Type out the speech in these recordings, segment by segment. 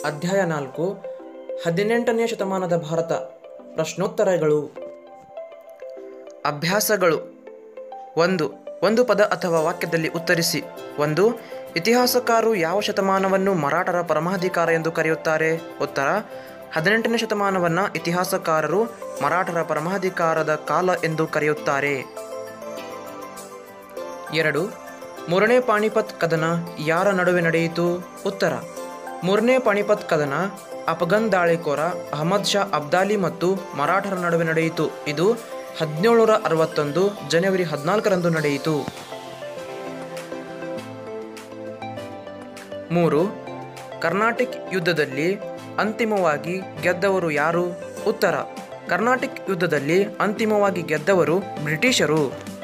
ಅಧ್ಯಾಯ ನಾಲ್ಕು ಹದಿನೆಂಟನೇ ಶತಮಾನದ ಭಾರತ ಪ್ರಶ್ನೋತ್ತರಗಳು ಅಭ್ಯಾಸಗಳು ಒಂದು ಒಂದು ಪದ ಅಥವಾ ವಾಕ್ಯದಲ್ಲಿ ಉತ್ತರಿಸಿ ಒಂದು ಇತಿಹಾಸಕಾರರು ಯಾವ ಶತಮಾನವನ್ನು ಮರಾಠರ ಪರಮಾಧಿಕಾರ ಎಂದು ಕರೆಯುತ್ತಾರೆ ಉತ್ತರ ಹದಿನೆಂಟನೇ ಶತಮಾನವನ್ನು ಇತಿಹಾಸಕಾರರು ಮರಾಠರ ಪರಮಾಧಿಕಾರದ ಕಾಲ ಎಂದು ಕರೆಯುತ್ತಾರೆ ಎರಡು ಮೂರನೇ ಪಾಣಿಪತ್ ಕದನ ಯಾರ ನಡುವೆ ನಡೆಯಿತು ಉತ್ತರ ಮೂರನೇ ಪಾಣಿಪತ್ ಕದನ ಅಫ್ಘನ್ ದಾಳಿಕೋರ ಅಹಮದ್ ಶಾ ಅಬ್ದಾಲಿ ಮತ್ತು ಮರಾಠರ ನಡುವೆ ನಡೆಯಿತು ಇದು ಹದಿನೇಳುನೂರ ಅರವತ್ತೊಂದು ಜನವರಿ ಹದಿನಾಲ್ಕರಂದು ನಡೆಯಿತು ಮೂರು ಕರ್ನಾಟಿಕ್ ಯುದ್ಧದಲ್ಲಿ ಅಂತಿಮವಾಗಿ ಗೆದ್ದವರು ಯಾರು ಉತ್ತರ ಕರ್ನಾಟಿಕ್ ಯುದ್ಧದಲ್ಲಿ ಅಂತಿಮವಾಗಿ ಗೆದ್ದವರು ಬ್ರಿಟಿಷರು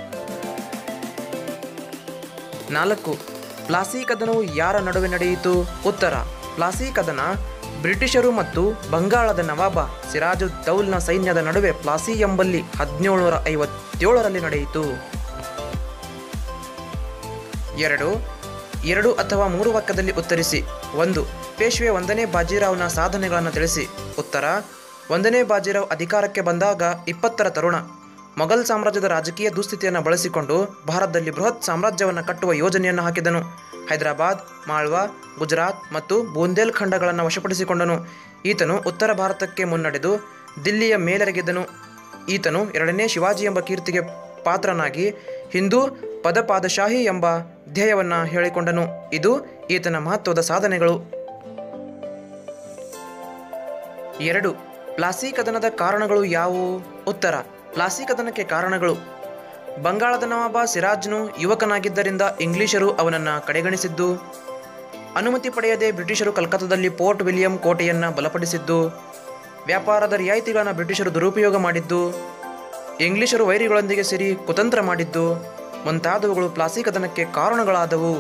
ನಾಲ್ಕು ಪ್ಲಾಸಿ ಕದನವು ಯಾರ ನಡುವೆ ನಡೆಯಿತು ಉತ್ತರ ಪ್ಲಾಸಿ ಕದನ ಬ್ರಿಟಿಷರು ಮತ್ತು ಬಂಗಾಳದ ನವಾಬ ಸಿರಾಜುದ್ದೌಲ್ನ ಸೈನ್ಯದ ನಡುವೆ ಪ್ಲಾಸಿ ಎಂಬಲ್ಲಿ ಹದಿನೇಳುನೂರ ಐವತ್ತೇಳರಲ್ಲಿ ನಡೆಯಿತು ಎರಡು ಎರಡು ಅಥವಾ ಮೂರು ವಾಕ್ಯದಲ್ಲಿ ಉತ್ತರಿಸಿ ಒಂದು ಪೇಶ್ವೆ ಒಂದನೇ ಬಾಜಿರಾವ್ನ ಸಾಧನೆಗಳನ್ನು ತಿಳಿಸಿ ಉತ್ತರ ಒಂದನೇ ಬಾಜಿರಾವ್ ಅಧಿಕಾರಕ್ಕೆ ಬಂದಾಗ ಇಪ್ಪತ್ತರ ತರುಣ ಮೊಘಲ್ ಸಾಮ್ರಾಜ್ಯದ ರಾಜಕೀಯ ದುಸ್ಥಿತಿಯನ್ನು ಬಳಸಿಕೊಂಡು ಭಾರತದಲ್ಲಿ ಬೃಹತ್ ಸಾಮ್ರಾಜ್ಯವನ್ನು ಕಟ್ಟುವ ಯೋಜನೆಯನ್ನು ಹಾಕಿದನು ಹೈದರಾಬಾದ್ ಮಾಳ್ವಾ ಗುಜರಾತ್ ಮತ್ತು ಬೂಂದೇಲ್ ಖಂಡಗಳನ್ನು ವಶಪಡಿಸಿಕೊಂಡನು ಈತನು ಉತ್ತರ ಭಾರತಕ್ಕೆ ಮುನ್ನಡೆದು ದಿಲ್ಲಿಯ ಮೇಲೆರಗಿದ್ದನು ಈತನು ಎರಡನೇ ಶಿವಾಜಿ ಎಂಬ ಕೀರ್ತಿಗೆ ಪಾತ್ರನಾಗಿ ಹಿಂದೂ ಪದಪಾದಶಾಹಿ ಎಂಬ ಧ್ಯೇಯವನ್ನು ಹೇಳಿಕೊಂಡನು ಇದು ಈತನ ಮಹತ್ವದ ಸಾಧನೆಗಳು ಎರಡು ಪ್ಲಾಸಿ ಕದನದ ಕಾರಣಗಳು ಯಾವುವು ಉತ್ತರ ಪ್ಲಾಸಿ ಕದನಕ್ಕೆ ಕಾರಣಗಳು ಬಂಗಾಳದ ನವಾಬ ಸಿರಾಜ್ನು ಯುವಕನಾಗಿದ್ದರಿಂದ ಇಂಗ್ಲಿಷರು ಅವನನ್ನು ಕಡೆಗಣಿಸಿದ್ದು ಅನುಮತಿ ಪಡೆಯದೆ ಬ್ರಿಟಿಷರು ಕಲ್ಕತ್ತಾದಲ್ಲಿ ಪೋರ್ಟ್ ವಿಲಿಯಂ ಕೋಟೆಯನ್ನು ಬಲಪಡಿಸಿದ್ದು ವ್ಯಾಪಾರದ ರಿಯಾಯಿತಿಗಳನ್ನು ಬ್ರಿಟಿಷರು ದುರುಪಯೋಗ ಮಾಡಿದ್ದು ಇಂಗ್ಲಿಷರು ವೈರಿಗಳೊಂದಿಗೆ ಸೇರಿ ಕುತಂತ್ರ ಮಾಡಿದ್ದು ಮುಂತಾದವುಗಳು ಪ್ಲಾಸಿ ಕದನಕ್ಕೆ ಕಾರಣಗಳಾದವು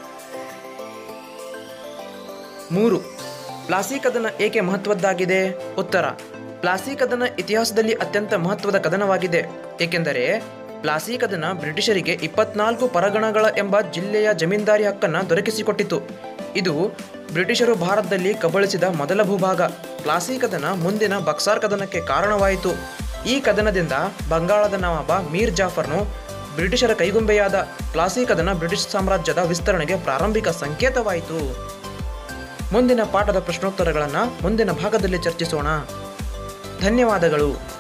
ಮೂರು ಪ್ಲಾಸಿ ಕದನ ಏಕೆ ಮಹತ್ವದ್ದಾಗಿದೆ ಉತ್ತರ ಪ್ಲಾಸಿ ಕದನ ಇತಿಹಾಸದಲ್ಲಿ ಅತ್ಯಂತ ಮಹತ್ವದ ಕದನವಾಗಿದೆ ಏಕೆಂದರೆ ಪ್ಲಾಸಿ ಕದನ ಬ್ರಿಟಿಷರಿಗೆ ಇಪ್ಪತ್ನಾಲ್ಕು ಪರಗಣಗಳ ಎಂಬ ಜಿಲ್ಲೆಯ ಜಮೀನ್ದಾರಿ ಹಕ್ಕನ್ನು ದೊರಕಿಸಿಕೊಟ್ಟಿತು ಇದು ಬ್ರಿಟಿಷರು ಭಾರತದಲ್ಲಿ ಕಬಳಿಸಿದ ಮೊದಲ ಭೂಭಾಗ ಪ್ಲಾಸಿ ಕದನ ಮುಂದಿನ ಬಕ್ಸಾರ್ ಕದನಕ್ಕೆ ಕಾರಣವಾಯಿತು ಈ ಕದನದಿಂದ ಬಂಗಾಳದ ನವಾಬ ಮೀರ್ ಜಾಫರ್ನು ಬ್ರಿಟಿಷರ ಕೈಗೊಂಬೆಯಾದ ಪ್ಲಾಸಿ ಕದನ ಬ್ರಿಟಿಷ್ ಸಾಮ್ರಾಜ್ಯದ ವಿಸ್ತರಣೆಗೆ ಪ್ರಾರಂಭಿಕ ಸಂಕೇತವಾಯಿತು ಮುಂದಿನ ಪಾಠದ ಪ್ರಶ್ನೋತ್ತರಗಳನ್ನು ಮುಂದಿನ ಭಾಗದಲ್ಲಿ ಚರ್ಚಿಸೋಣ ಧನ್ಯವಾದಗಳು